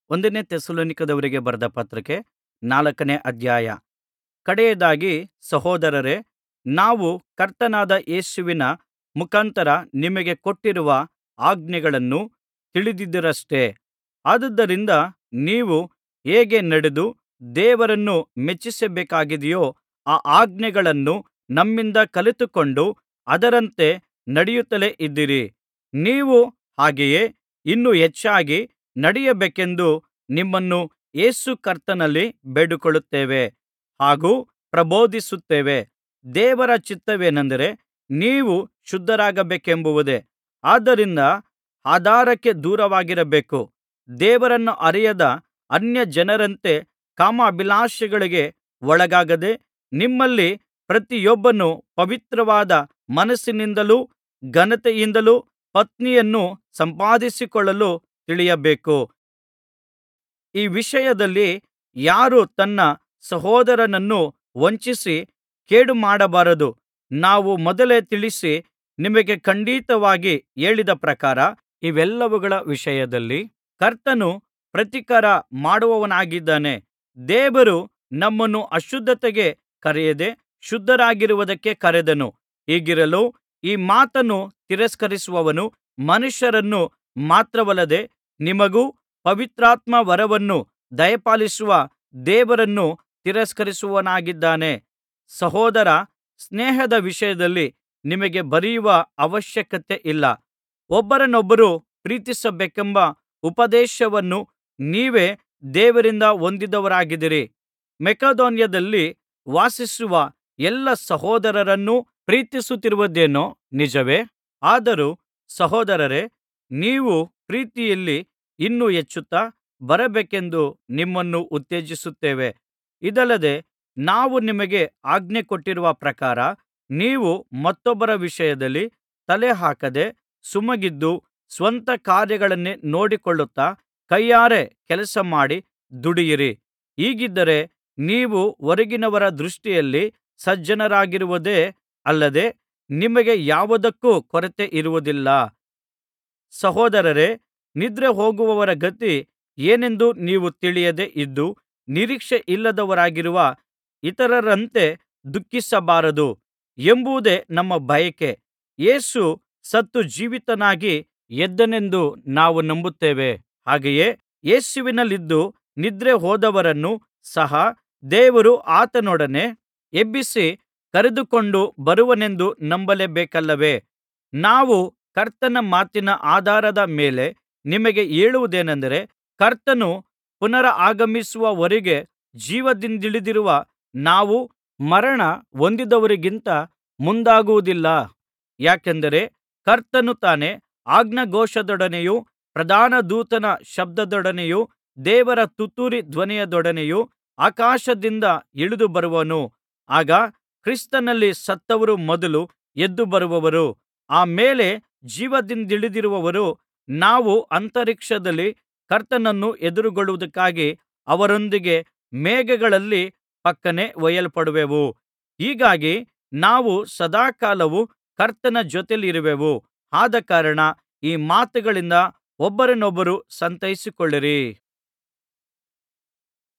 ಒಂದನೇ ಥೆಸಲೋನಿಕದವರಿಗೆ ಬರೆದ ಪತ್ರಿಕೆ ನಾಲ್ಕನೇ ಅಧ್ಯಾಯ ಕಡೆಯದಾಗಿ ಸಹೋದರರೇ ನಾವು ಕರ್ತನಾದ ಯೇಸುವಿನ ಮುಖಾಂತರ ನಿಮಗೆ ಕೊಟ್ಟಿರುವ ಆಜ್ಞೆಗಳನ್ನು ತಿಳಿದಿದ್ದೀರಷ್ಟೆ ಆದುದರಿಂದ ನೀವು ಹೇಗೆ ನಡೆದು ದೇವರನ್ನು ಮೆಚ್ಚಿಸಬೇಕಾಗಿದೆಯೋ ಆ ಆಜ್ಞೆಗಳನ್ನು ನಮ್ಮಿಂದ ಕಲಿತುಕೊಂಡು ಅದರಂತೆ ನಡೆಯುತ್ತಲೇ ಇದ್ದೀರಿ ನೀವು ಹಾಗೆಯೇ ಇನ್ನೂ ಹೆಚ್ಚಾಗಿ ನಡೆಯಬೇಕೆಂದು ನಿಮ್ಮನ್ನು ಯೇಸು ಕರ್ತನಲ್ಲಿ ಬೇಡಿಕೊಳ್ಳುತ್ತೇವೆ ಹಾಗೂ ಪ್ರಬೋಧಿಸುತ್ತೇವೆ ದೇವರ ಚಿತ್ತವೇನೆಂದರೆ ನೀವು ಶುದ್ಧರಾಗಬೇಕೆಂಬುದೇ ಆದ್ದರಿಂದ ಆಧಾರಕ್ಕೆ ದೂರವಾಗಿರಬೇಕು ದೇವರನ್ನು ಅರಿಯದ ಅನ್ಯಜನರಂತೆ ಕಾಮಾಭಿಲಾಷೆಗಳಿಗೆ ಒಳಗಾಗದೆ ನಿಮ್ಮಲ್ಲಿ ಪ್ರತಿಯೊಬ್ಬನು ಪವಿತ್ರವಾದ ಮನಸ್ಸಿನಿಂದಲೂ ಘನತೆಯಿಂದಲೂ ಪತ್ನಿಯನ್ನು ಸಂಪಾದಿಸಿಕೊಳ್ಳಲು ತಿಳಿಯಬೇಕು ಈ ವಿಷಯದಲ್ಲಿ ಯಾರೂ ತನ್ನ ಸಹೋದರನನ್ನು ವಂಚಿಸಿ ಕೇಡುಮಾಡಬಾರದು ನಾವು ಮೊದಲೇ ತಿಳಿಸಿ ನಿಮಗೆ ಖಂಡಿತವಾಗಿ ಹೇಳಿದ ಪ್ರಕಾರ ಇವೆಲ್ಲವುಗಳ ವಿಷಯದಲ್ಲಿ ಕರ್ತನು ಪ್ರತಿಕಾರ ಮಾಡುವವನಾಗಿದ್ದಾನೆ ದೇವರು ನಮ್ಮನ್ನು ಅಶುದ್ಧತೆಗೆ ಕರೆಯದೆ ಶುದ್ಧರಾಗಿರುವುದಕ್ಕೆ ಕರೆದನು ಹೀಗಿರಲು ಈ ಮಾತನ್ನು ತಿರಸ್ಕರಿಸುವವನು ಮನುಷ್ಯರನ್ನು ಮಾತ್ರವಲ್ಲದೆ ನಿಮಗೂ ಪವಿತ್ರಾತ್ಮ ವರವನ್ನು ದಯಪಾಲಿಸುವ ದೇವರನ್ನು ತಿರಸ್ಕರಿಸುವವನಾಗಿದ್ದಾನೆ ಸಹೋದರ ಸ್ನೇಹದ ವಿಷಯದಲ್ಲಿ ನಿಮಗೆ ಬರೆಯುವ ಅವಶ್ಯಕತೆ ಇಲ್ಲ ಒಬ್ಬರನೊಬ್ಬರು ಪ್ರೀತಿಸಬೇಕೆಂಬ ಉಪದೇಶವನ್ನು ನೀವೇ ದೇವರಿಂದ ಹೊಂದಿದವರಾಗಿದ್ದೀರಿ ಮಕೆದೋನ್ಯದಲ್ಲಿ ವಾಸಿಸುವ ಎಲ್ಲಾ ಸಹೋದರರನ್ನು ಪ್ರೀತಿಸುತ್ತಿರುವುದೇನೋ ನಿಜವೇ ಆದರೂ ಸಹೋದರರೇ ನೀವು ಪ್ರೀತಿಯಲ್ಲಿ ಇನ್ನೂ ಹೆಚ್ಚುತ್ತಾ ಬರಬೇಕೆಂದು ನಿಮ್ಮನ್ನು ಉತ್ತೇಜಿಸುತ್ತೇವೆ ಇದಲ್ಲದೆ ನಾವು ನಿಮಗೆ ಆಜ್ಞೆಕೊಟ್ಟಿರುವ ಪ್ರಕಾರ ನೀವು ಮತ್ತೊಬ್ಬರ ವಿಷಯದಲ್ಲಿ ತಲೆಹಾಕದೆ ಸುಮ್ಮಗಿದ್ದು ಸ್ವಂತ ಕಾರ್ಯಗಳನ್ನೇ ನೋಡಿಕೊಳ್ಳುತ್ತಾ ಕೈಯಾರೆ ಕೆಲಸಮಾಡಿ ದುಡಿಯಿರಿ ಹೀಗಿದ್ದರೆ ನೀವು ಹೊರಗಿನವರ ದೃಷ್ಟಿಯಲ್ಲಿ ಸಜ್ಜನರಾಗಿರುವುದೇ ಅಲ್ಲದೆ ನಿಮಗೆ ಯಾವುದಕ್ಕೂ ಕೊರತೆ ಇರುವುದಿಲ್ಲ ಸಹೋದರರೇ ನಿದ್ರೆಹೋಗುವವರ ಗತಿ ಏನೆಂದು ನೀವು ತಿಳಿಯದೆ ಇದ್ದು ನಿರೀಕ್ಷೆಯಿಲ್ಲದವರಾಗಿರುವ ಇತರರಂತೆ ದುಃಖಿಸಬಾರದು ಎಂಬುದೇ ನಮ್ಮ ಬಯಕೆ ಯೇಸು ಸತ್ತು ಜೀವಿತನಾಗಿ ಎದ್ದನೆಂದು ನಾವು ನಂಬುತ್ತೇವೆ ಹಾಗೆಯೇ ಯೇಸುವಿನಲ್ಲಿದ್ದು ನಿದ್ರೆ ಹೋದವರನ್ನು ಸಹ ದೇವರು ಆತನೊಡನೆ ಎಬ್ಬಿಸಿ ಕರೆದುಕೊಂಡು ಬರುವನೆಂದು ನಂಬಲೇಬೇಕಲ್ಲವೇ ನಾವು ಕರ್ತನ ಮಾತಿನ ಆಧಾರದ ಮೇಲೆ ನಿಮಗೆ ಹೇಳುವುದೇನೆಂದರೆ ಕರ್ತನು ಪುನರಾಗಮಿಸುವವರೆಗೆ ಜೀವದಿಂದುಳಿದಿರುವ ನಾವು ಮರಣ ಹೊಂದಿದವರಿಗಿಂತ ಮುಂದಾಗುವುದಿಲ್ಲ ಯಾಕೆಂದರೆ ಕರ್ತನು ತಾನೇ ಆಜ್ಞಾಘೋಷದೊಡನೆಯೂ ಪ್ರಧಾನ ದೂತನ ಶಬ್ದದೊಡನೆಯೂ ದೇವರ ತುತ್ತೂರಿ ಧ್ವನಿಯದೊಡನೆಯೂ ಆಕಾಶದಿಂದ ಇಳಿದು ಬರುವನು ಆಗ ಕ್ರಿಸ್ತನಲ್ಲಿ ಸತ್ತವರು ಮೊದಲು ಎದ್ದು ಬರುವರು ಆ ಮೇಲೆ ಜೀವದಿಂದುಳಿದಿರುವವರು ನಾವು ಅಂತರಿಕ್ಷದಲ್ಲಿ ಕರ್ತನನ್ನು ಎದುರುಗೊಳ್ಳುವುದಕ್ಕಾಗಿ ಅವರೊಂದಿಗೆ ಮೇಘಗಳಲ್ಲಿ ಫಕ್ಕನೆ ಒಯ್ಯಲ್ಪಡುವೆವು ಹೀಗಾಗಿ ನಾವು ಸದಾಕಾಲವೂ ಕರ್ತನ ಜೊತೆಯಲ್ಲಿರುವೆವು ಆದಕಾರಣ ಈ ಮಾತುಗಳಿಂದ ಒಬ್ಬರನೊಬ್ಬರು ಸಂತೈಸಿಕೊಳ್ಳಿರಿ